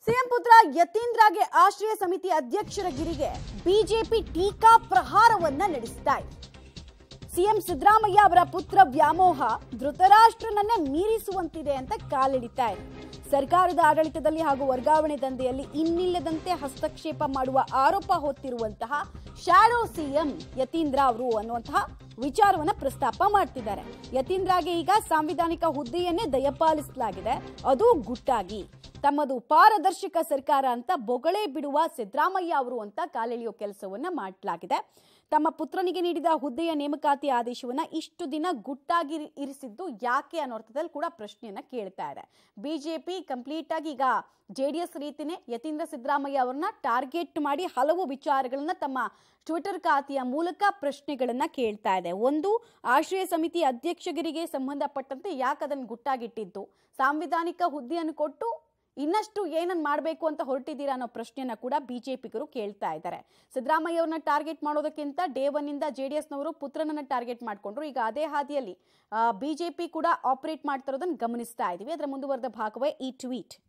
CM ಪುತ್ರ ಯತೀಂದ್ರಗೆ ಆಶ್ರಯ ಸಮಿತಿ ಅಧ್ಯಕ್ಷರ ಗಿರಿಗೆ ಬಿಜೆಪಿ ಟೀಕಾ ಪ್ರಹಾರವನ್ನ ನಡೆಸಿತಾ ಇದೆ ಸಿಎಂ ಸಿದ್ದರಾಮಯ್ಯ ಅವರ ಪುತ್ರ ವ್ಯಾಮೋಹ ಧೃತರಾಷ್ಟ್ರನನ್ನೇ ಮೀರಿಸುವಂತಿದೆ ಅಂತ ಕಾಲೆಳಿತಾ ಇದೆ ಸರ್ಕಾರದ ಆಡಳಿತದಲ್ಲಿ ಹಾಗೂ ವರ್ಗಾವಣೆ ದಂಧೆಯಲ್ಲಿ ಇನ್ನಿಲ್ಲದಂತೆ ಹಸ್ತಕ್ಷೇಪ ಮಾಡುವ ಆರೋಪ ಹೊತ್ತಿರುವಂತಹ ಶಾಡೋ ಸಿಎಂ ಯತೀಂದ್ರ ಅವರು ಅನ್ನುವಂತಹ ವಿಚಾರವನ್ನ ಪ್ರಸ್ತಾಪ ಮಾಡ್ತಿದ್ದಾರೆ ಯತೀಂದ್ರಗೆ ಈಗ ಸಾಂವಿಧಾನಿಕ ಹುದ್ದೆಯನ್ನೇ ದಯಪಾಲಿಸಲಾಗಿದೆ ಅದು ಗುಟ್ಟಾಗಿ ತಮ್ಮದು ಪಾರದರ್ಶಕ ಸರ್ಕಾರ ಅಂತ ಬೊಗಳೆ ಬಿಡುವ ಸಿದ್ದರಾಮಯ್ಯ ಅವರು ಅಂತ ಕಾಲೆಳೆಯೋ ಕೆಲಸವನ್ನ ಮಾಡಲಾಗಿದೆ ತಮ್ಮ ಪುತ್ರನಿಗೆ ನೀಡಿದ ಹುದ್ದೆಯ ನೇಮಕಾತಿ ಆದೇಶವನ್ನ ಇಷ್ಟು ದಿನ ಗುಟ್ಟಾಗಿ ಇರಿ- ಇರಿಸಿದ್ದು ಯಾಕೆ ಅನ್ನೋ ಅರ್ಥದಲ್ಲಿ ಕೂಡ ಪ್ರಶ್ನೆಯನ್ನ ಕೇಳ್ತಾ ಇದೆ ಬಿಜೆಪಿ ಕಂಪ್ಲೀಟ್ ಆಗಿ ಈಗ ಜೆಡಿಎಸ್ ರೀತಿನೇ ಯತೀಂದ್ರ ಸಿದ್ದರಾಮಯ್ಯ ಅವರನ್ನ ಟಾರ್ಗೆಟ್ ಮಾಡಿ ಹಲವು ವಿಚಾರಗಳನ್ನ ತಮ್ಮ ಟ್ವಿಟರ್ ಖಾತೆಯ ಮೂಲಕ ಪ್ರಶ್ನೆಗಳನ್ನ ಕೇಳ್ತಾ ಇದೆ ಒಂದು ಆಶ್ರಯ ಸಮಿತಿ ಅಧ್ಯಕ್ಷಗಿರಿಗೆ ಸಂಬಂಧಪಟ್ಟಂತೆ ಯಾಕೆ ಅದನ್ನು ಗುಟ್ಟಾಗಿಟ್ಟಿದ್ದು ಸಾಂವಿಧಾನಿಕ ಹುದ್ದೆಯನ್ನು ಕೊಟ್ಟು ಇನ್ನಷ್ಟು ಏನನ್ನ ಮಾಡಬೇಕು ಅಂತ ಹೊರಟಿದ್ದೀರಾ ಅನ್ನೋ ಪ್ರಶ್ನೆಯನ್ನ ಕೂಡ ಬಿಜೆಪಿಗರು ಕೇಳ್ತಾ ಇದ್ದಾರೆ ಸಿದ್ದರಾಮಯ್ಯ ಅವ್ರನ್ನ ಟಾರ್ಗೆಟ್ ಮಾಡೋದಕ್ಕಿಂತ ಡೇ ಒನ್ ಇಂದ ಜೆ ಡಿ ಎಸ್ನವರು ಪುತ್ರನನ್ನ ಟಾರ್ಗೆಟ್ ಮಾಡಿಕೊಂಡ್ರು ಈಗ ಅದೇ ಹಾದಿಯಲ್ಲಿ ಬಿಜೆಪಿ ಕೂಡ ಆಪರೇಟ್ ಮಾಡ್ತಾ ಇರೋದನ್ನ ಗಮನಿಸ್ತಾ ಇದೀವಿ ಅದರ ಮುಂದುವರೆದ ಭಾಗವೇ ಈ ಟ್ವೀಟ್